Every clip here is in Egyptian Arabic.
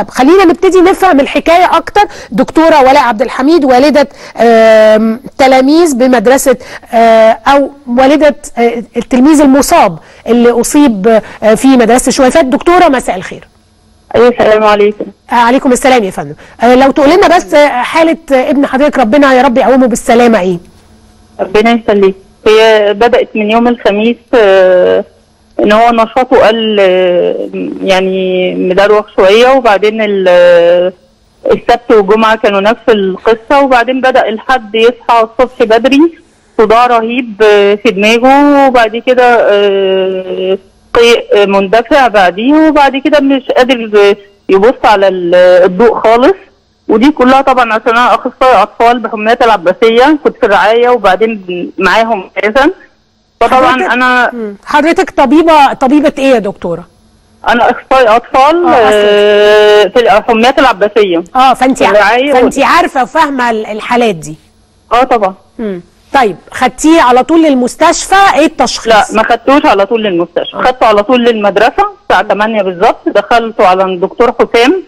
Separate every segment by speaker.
Speaker 1: طب خلينا نبتدي نفهم الحكايه اكتر دكتوره ولاء عبد الحميد والده آم، تلاميذ بمدرسه آه، او والده آه، التلميذ المصاب اللي اصيب آه، في مدرسه شويفات دكتوره مساء الخير
Speaker 2: ايوه السلام عليكم
Speaker 1: آه، عليكم السلام يا فندم آه، لو تقول لنا بس آه، حاله آه، ابن حضرتك ربنا يا رب يقومه بالسلامه ايه
Speaker 2: ربنا يخليك هي بدات من يوم الخميس آه، ان هو نشاطه قل آه، يعني مدروخ شويه وبعدين ال- آه، السبت والجمعه كانوا نفس القصه وبعدين بدا الحد يصحى الصبح بدري صداع رهيب آه، في دماغه وبعد كده آه، قيء آه، مندفع بعديه وبعد كده مش قادر آه، يبص على ال- الضوء خالص ودي كلها طبعا عشان انا اخصائي اطفال بحميات العباسيه كنت في الرعايه وبعدين معاهم اساسا فطبعا
Speaker 1: حضرتك-
Speaker 2: انا
Speaker 1: مم. حضرتك طبيبه طبيبه ايه يا دكتوره
Speaker 2: انا اخصائي اطفال
Speaker 1: آه،
Speaker 2: آه، في الحميات العباسيه
Speaker 1: اه فانت
Speaker 2: الرعاية
Speaker 1: فانت
Speaker 2: وال-
Speaker 1: عارفه وفاهمه ال- الحالات دي
Speaker 2: اه طبعا
Speaker 1: مم. طيب خدتيه على طول للمستشفى ايه التشخيص
Speaker 2: لا ما خدتوش على طول للمستشفى خدته على طول للمدرسه الساعه 8 بالظبط دخلته على الدكتور حسام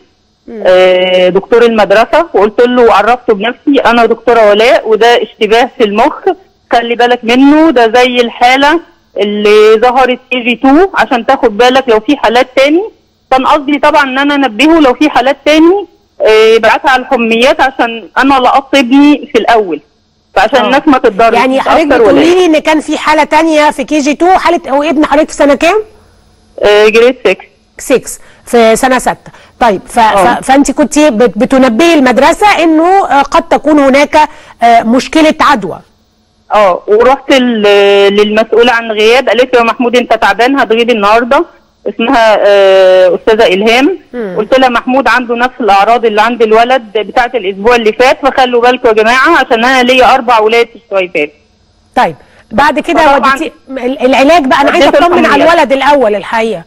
Speaker 2: آه، دكتور المدرسه وقلت له عرفته بنفسي انا دكتوره ولاء وده اشتباه في المخ خلي بالك منه ده زي الحاله اللي ظهرت كي جي 2 عشان تاخد بالك لو في حالات تاني كان قصدي طبعا ان انا انبهه لو في حالات تاني آه، يبعتها على الحميات عشان انا لقطت ابني في الاول فعشان
Speaker 1: آه.
Speaker 2: الناس ما تتضرش
Speaker 1: يعني
Speaker 2: مش
Speaker 1: حضرتك
Speaker 2: أكتر ولا
Speaker 1: بتقولي
Speaker 2: إيه.
Speaker 1: لي ان كان في حاله تانية في كي جي 2 حاله هو ابن حضرتك في سنه كام؟
Speaker 2: آه، جريد 6
Speaker 1: 6 في سنه 6 طيب ف...
Speaker 2: آه.
Speaker 1: ف... فانت كنت بت... بتنبهي المدرسه انه آه، قد تكون هناك آه، مشكله عدوى
Speaker 2: اه ورحت ال- للمسؤولة عن غياب قالت لي يا محمود انت تعبان هتغيب النهارده اسمها آه، استاذة الهام
Speaker 1: مم.
Speaker 2: قلت لها محمود عنده نفس الاعراض اللي عند الولد بتاعه الاسبوع اللي فات فخلوا بالكم يا جماعه عشان انا ليا اربع ولاد في الشويفات
Speaker 1: طيب بعد كده
Speaker 2: فطبعاً
Speaker 1: وديتي ال- العلاج بقى انا عايزه
Speaker 2: وديته
Speaker 1: اطمن على
Speaker 2: الحميات.
Speaker 1: الولد الاول الحقيقه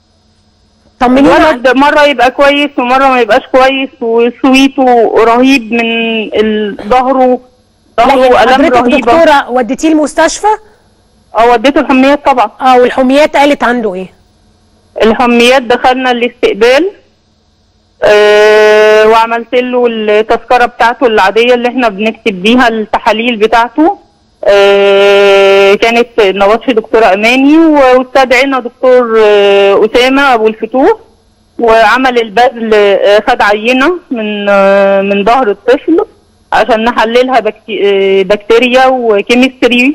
Speaker 1: طمنينا
Speaker 2: الولد مره يبقى كويس ومره ما يبقاش كويس وسويته رهيب من ال- ظهره
Speaker 1: لا يعني
Speaker 2: ظهره الام
Speaker 1: حضرتك
Speaker 2: رهيبه
Speaker 1: دكتوره وديتيه المستشفى
Speaker 2: اه وديته الحميات طبعا
Speaker 1: اه والحميات قالت عنده ايه؟
Speaker 2: الحميات دخلنا الاستقبال آه وعملت له التذكره بتاعته العاديه اللي احنا بنكتب بيها التحاليل بتاعته آه كانت نبطشي دكتوره اماني واستدعينا دكتور آه اسامه ابو الفتوح وعمل البذل آه خد عينه من آه من ظهر الطفل عشان نحللها بكتي- آه، بكتيريا وكيمستري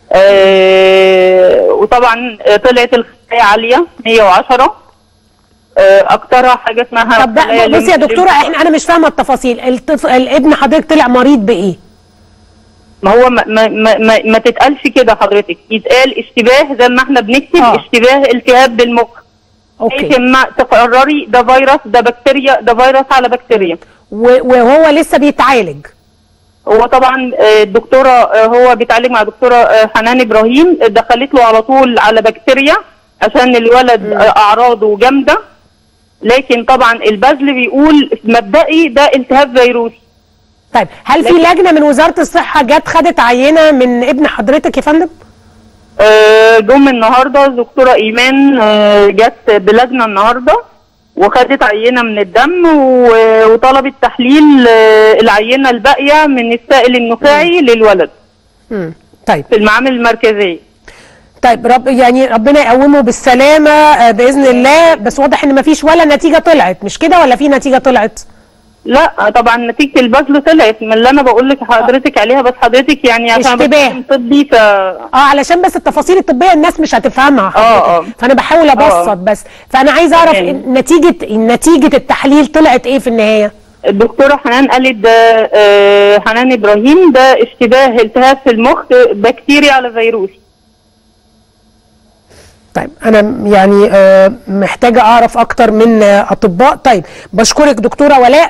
Speaker 2: آه وطبعا آه، طلعت الخلايا عاليه 110 آه، اكترها حاجه اسمها
Speaker 1: طب
Speaker 2: خلايا
Speaker 1: بقى بصي يا
Speaker 2: ليمف-
Speaker 1: دكتوره احنا انا مش فاهمه التفاصيل الطف... الابن حضرتك طلع مريض بايه؟
Speaker 2: ما هو ما, ما, ما, ما, ما تتقالش كده حضرتك يتقال اشتباه زي ما احنا بنكتب
Speaker 1: آه.
Speaker 2: اشتباه التهاب بالمخ
Speaker 1: اوكي
Speaker 2: لكن ما تقرري ده فيروس ده بكتيريا ده فيروس على بكتيريا
Speaker 1: و- وهو لسه بيتعالج
Speaker 2: هو طبعا آه، الدكتوره آه، هو بيتعالج مع دكتوره آه، حنان ابراهيم دخلت له على طول على بكتيريا عشان الولد آه، اعراضه جامده لكن طبعا البذل بيقول مبدئي ده التهاب فيروسي
Speaker 1: طيب هل في
Speaker 2: لكن-
Speaker 1: لجنه من وزاره الصحه جت خدت عينه من ابن حضرتك يا فندم؟
Speaker 2: آه، جم النهارده الدكتوره ايمان آه، جت بلجنه النهارده وخدت عينه من الدم و- وطلبت تحليل آه، العينه الباقيه من السائل النخاعي للولد
Speaker 1: مم. طيب
Speaker 2: في المعامل المركزيه
Speaker 1: طيب رب يعني ربنا يقومه بالسلامه آه، باذن الله بس واضح ان مفيش ولا نتيجه طلعت مش كده ولا في نتيجه طلعت؟
Speaker 2: لا طبعا نتيجه البذل طلعت من اللي انا بقول لك حضرتك عليها بس حضرتك يعني عشان
Speaker 1: اشتباه.
Speaker 2: بتكلم طبي ف
Speaker 1: اه علشان بس التفاصيل الطبيه الناس مش هتفهمها حضرتك
Speaker 2: آه.
Speaker 1: فانا بحاول ابسط
Speaker 2: آه.
Speaker 1: بس فانا عايزه اعرف
Speaker 2: تمام.
Speaker 1: نتيجه نتيجه التحليل طلعت ايه في النهايه؟
Speaker 2: الدكتوره حنان قالت ده آه، حنان ابراهيم ده اشتباه التهاب في المخ بكتيريا على فيروسي
Speaker 1: طيب انا يعني آه، محتاجه اعرف اكتر من آه، اطباء طيب بشكرك دكتوره ولاء